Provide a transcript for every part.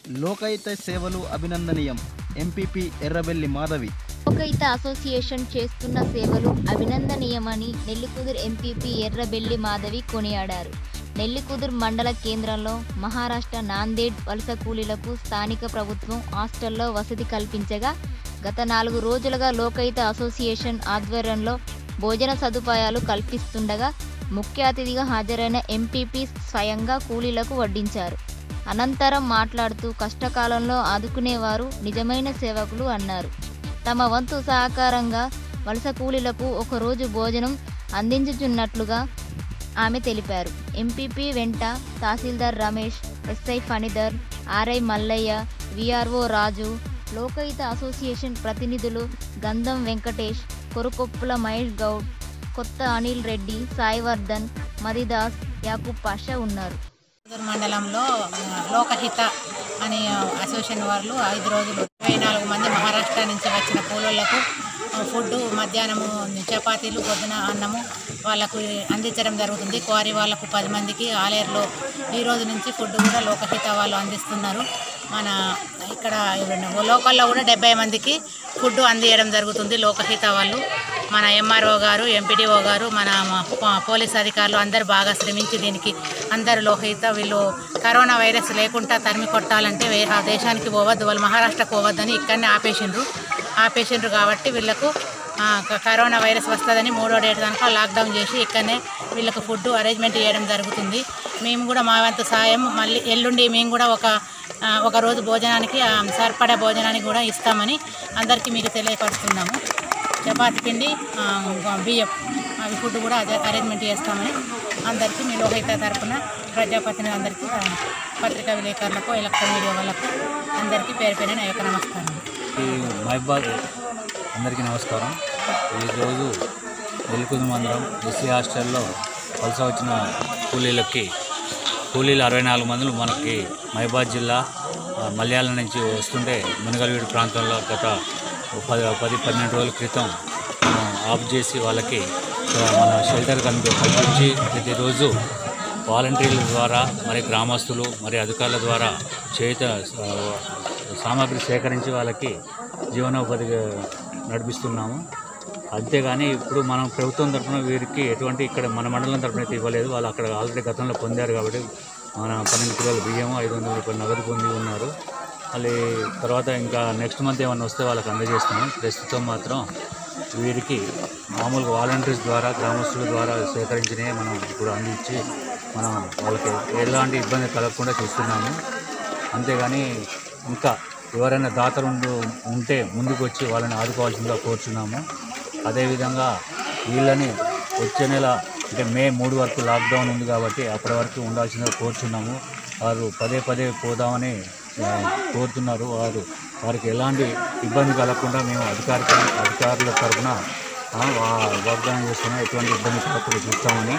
లోకహిత సేవలు అభినందనీయం MPP Errabelli Madhavi Lokahitha association చేస్తున్న సేవలు అభినందనీయమని నెల్లికుదురు ఎంపీపీ ఎర్రబెల్లి మాధవి కొనియాడారు నెల్లికుదురు మండల కేంద్రంలో మహారాష్ట్ర నాందేడ్ వలస కూలీలకు స్థానిక ప్రభుత్వం హాస్టల్లో వసతి కల్పించగా గత నాలుగు రోజులుగా లోకహిత అసోసియేషన్ ఆధ్వర్యంలో భోజన సదుపాయాలు కల్పిస్తుండగా ముఖ్య అతిథిగా హాజరైన ఎంపీపీ స్వయంగా కూలీలకు వడ్డించారు అనంతరం మాట్లాడుతూ కష్టకాలంలో ఆదుకునేవారు నిజమైన సేవకులు అన్నారు తమ వంతు సహకారంగా వలస కూలీలకు ఒకరోజు భోజనం అందించుచున్నట్లుగా ఆమె తెలిపారు ఎంపీపీ వెంట tahsildar Ramesh SI Phanidhar RI Mallayya VRO Raju Lokahitha association ప్రతినిధులు గంధం వెంకటేష్ కొరుకొప్పుల మహేష్ గౌడ్ కొత్త అనిల్ రెడ్డి సాయివర్ధన్ మదిదాస్ యాకూబ్ పాషా ఉన్నారు చిత్తూరు మండలంలో ఆ, లోకహిత అనే అసోసియేషన్ వాళ్ళు ఐదు రోజులు ఇరవై నాలుగు మంది మహారాష్ట్ర నుంచి వచ్చిన కూలోళ్లకు ఫుడ్ మధ్యాహ్నము చపాతీలు పొద్దున అన్నము వాళ్ళకు అందించడం జరుగుతుంది క్వారీ వాళ్ళకు పది మందికి ఆలేరులో ఈ రోజు నుంచి ఫుడ్ కూడా లోకహిత వాళ్ళు అందిస్తున్నారు మన ఇక్కడ లోకల్లో కూడా డెబ్బై మందికి ఫుడ్ అందియడం జరుగుతుంది లోకహిత వాళ్ళు మన ఎంఆర్ఓ గారు ఎంపీడీఓ గారు మన ప- పోలీస్ అధికారులు అందరూ బాగా శ్రమించి దీనికి అందరు లోహిత వీళ్ళు కరోనా వైరస్ లేకుండా తరిమి కొట్టాలంటే వేరే ఆ దేశానికి పోవద్దు వాళ్ళు మహారాష్ట్రకు పోవద్దని ఇక్కడనే ఆపేసిండ్రు ఆపేసిండ్రు కాబట్టి వీళ్ళకు ఆ, క- కరోనా వైరస్ వస్తుందని మూడో డేట్ దాకా లాక్డౌన్ చేసి ఇక్కడనే వీళ్ళకు ఫుడ్ అరేంజ్మెంట్ చేయడం జరుగుతుంది మేము కూడా మా వంతు సాయం మళ్ళీ ఎల్లుండి మేము కూడా ఒక ఆ, ఒక రోజు భోజనానికి ఆ, సరిపడా భోజనానికి కూడా ఇస్తామని అందరికీ మీకు తెలియపరుస్తున్నాము చపాతి పిండి ఆ, బియ్యం అవి ఫుడ్ కూడా అదే అరేంజ్మెంట్ చేస్తామని అందరికీ మీ లోకహిత తరపున ప్రజాప్రతినిధులు అందరికీ ఆ, పత్రికా విలేకరులకు ఎలక్ట్రానిక్ మీడియా వాళ్ళకు అందరికీ పేరు పేరు నా యొక్క నమస్కారం ఈ మహబాద్ అందరికీ నమస్కారం ఈరోజు వెలుకుదు మందిరం ఎస్సీ హాస్టల్లో వలస వచ్చిన కూలీలకి కూలీలు అరవై నాలుగు మందులు మనకి మహబాద్ జిల్లా ఆ, మలయాళం నుంచి వస్తుంటే మునగలవీడు ప్రాంతంలో గత పది పది పన్నెండు రోజుల క్రితం మనం ఆఫ్ చేసి వాళ్ళకి ఆ, మన షెల్టర్ కనుక కల్పించి ప్రతిరోజు వాలంటీర్ల ద్వారా మరి గ్రామస్తులు మరి అధికారుల ద్వారా చేత ఆ, సామాగ్రి సేకరించి వాళ్ళకి జీవనోపాధి నడిపిస్తున్నాము అంతేగాని ఇప్పుడు మనం ప్రభుత్వం తరఫున వీరికి ఎటువంటి ఇక్కడ మన మండలం తరఫున అయితే ఇవ్వలేదు వాళ్ళు అక్కడ ఆల్రెడీ గతంలో పొందారు కాబట్టి మన పన్నెండు కిలోల బియ్యం ఐదు వందల రూపాయలు నగదు పొంది ఉన్నారు మళ్ళీ తర్వాత ఇంకా నెక్స్ట్ మంత్ ఏమన్నా వస్తే వాళ్ళకి అందజేస్తాము ప్రస్తుతం మాత్రం వీరికి మామూలుగా వాలంటీర్స్ ద్వారా గ్రామస్తుల ద్వారా సేకరించినవి మనం ఇప్పుడు అందించి మనం వాళ్ళకి ఎలాంటి ఇబ్బంది కలగకుండా చూస్తున్నాము అంతేగాని ఇంకా ఎవరైనా దాతలు ఉండు- ఉంటే ముందుకు వచ్చి వాళ్ళని ఆదుకోవాల్సిందిగా కోరుచున్నాము అదేవిధంగా వీళ్ళని వచ్చే నెల అంటే మే మూడు వరకు లాక్డౌన్ ఉంది కాబట్టి అప్పటి వరకు ఉండాల్సిందిగా కోరుచున్నాము వారు పదే పదే పోదామని ఆ, కోరుతున్నారు వారు వారికి ఎలాంటి ఇబ్బంది కలగకుండా మేము అధికారిక అధికారుల తరఫున ఆ, వా- వాగ్దానం చేస్తున్నా ఎటువంటి ఇబ్బంది కలగకుండా చూస్తామని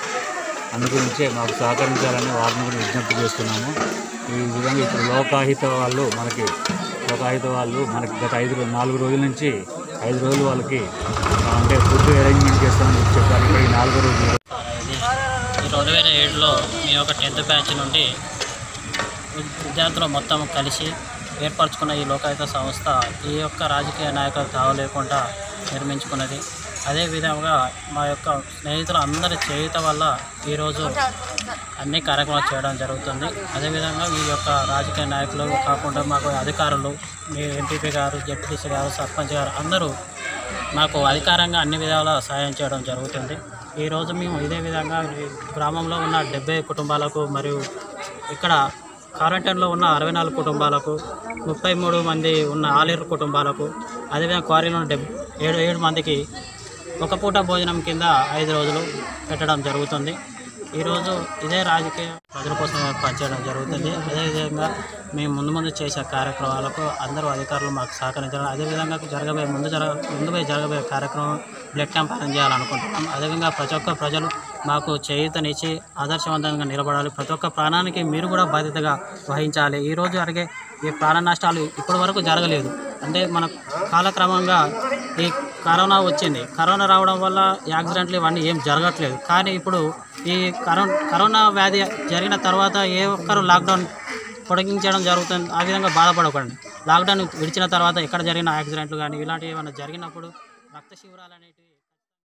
అందుగురించే మాకు సహకరించాలని వారిని కూడా విజ్ఞప్తి చేస్తున్నాము ఈ విధంగా ఇప్పుడు లోకాహిత వాళ్ళు మనకి లోకాహిత వాళ్ళు మనకి గత ఐదు రో- నాలుగు రోజుల నుంచి ఐదు రోజులు వాళ్ళకి ఆ, అంటే ఫుడ్ అరేంజ్మెంట్ చేస్తామని చెప్పి చెప్పారు ఇక్కడ ఈ నాలుగో రోజు ఇది ఈ రెండు వేల ఏడులో మీ యొక్క టెన్త్ బ్యాచ్ నుండి విద్యార్థులు మొత్తం కలిసి ఏర్పరచుకున్న ఈ లోకాయుత సంస్థ ఈ యొక్క రాజకీయ నాయకులు తావలేకుండా నిర్మించుకున్నది అదేవిధంగా మా యొక్క స్నేహితులు అందరి చేయుత వల్ల ఈరోజు అన్ని కార్యక్రమాలు చేయడం జరుగుతుంది అదేవిధంగా ఈ యొక్క రాజకీయ నాయకులు కాకుండా మాకు అధికారులు మీ ఎంపీపీ గారు జడ్పీసీ గారు సర్పంచ్ గారు అందరూ మాకు అధికారంగా అన్ని విధాల సహాయం చేయడం జరుగుతుంది ఈరోజు మేము ఇదే విధంగా ఈ గ్రామంలో ఉన్న డెబ్బై కుటుంబాలకు మరియు ఇక్కడ క్వారంటైన్లో ఉన్న అరవై నాలుగు కుటుంబాలకు ముప్పై మూడు మంది ఉన్న ఆలేరు కుటుంబాలకు అదేవిధంగా క్వారీలో ఉన్న డెబ్ ఏడు ఏడు మందికి ఒక పూట భోజనం కింద ఐదు రోజులు పెట్టడం జరుగుతుంది ఈరోజు ఇదే రాజకీయ ప్రజల కోసం పనిచేయడం జరుగుతుంది అదేవిధంగా మేము ముందు ముందు చేసే కార్యక్రమాలకు అందరూ అధికారులు మాకు సహకరించాలి అదేవిధంగా జరగబోయే ముందు జరగ ముందు పోయి జరగబోయే కార్యక్రమం బ్లడ్ క్యాంప్ అరేంజ్ చేయాలనుకుంటున్నాం అదేవిధంగా ప్రతి ఒక్క ప్రజలు మాకు చేయూతనిచ్చి ఆదర్శవంతంగా నిలబడాలి ప్రతి ఒక్క ప్రాణానికి మీరు కూడా బాధ్యతగా వహించాలి ఈరోజు జరిగే ఈ ప్రాణ నష్టాలు ఇప్పటి వరకు జరగలేదు అంటే మన కాలక్రమంగా ఈ కరోనా వచ్చింది కరోనా రావడం వల్ల యాక్సిడెంట్లు ఇవన్నీ ఏం జరగట్లేదు కానీ ఇప్పుడు ఈ కరో కరోనా వ్యాధి జరిగిన తర్వాత ఏ ఒక్కరు లాక్డౌన్ పొడిగించడం జరుగుతుంది ఆ విధంగా బాధపడకండి లాక్డౌన్ విడిచిన తర్వాత ఎక్కడ జరిగిన యాక్సిడెంట్లు కానీ ఇలాంటివి ఏమైనా జరిగినప్పుడు రక్త శిబిరాలు అనేటివి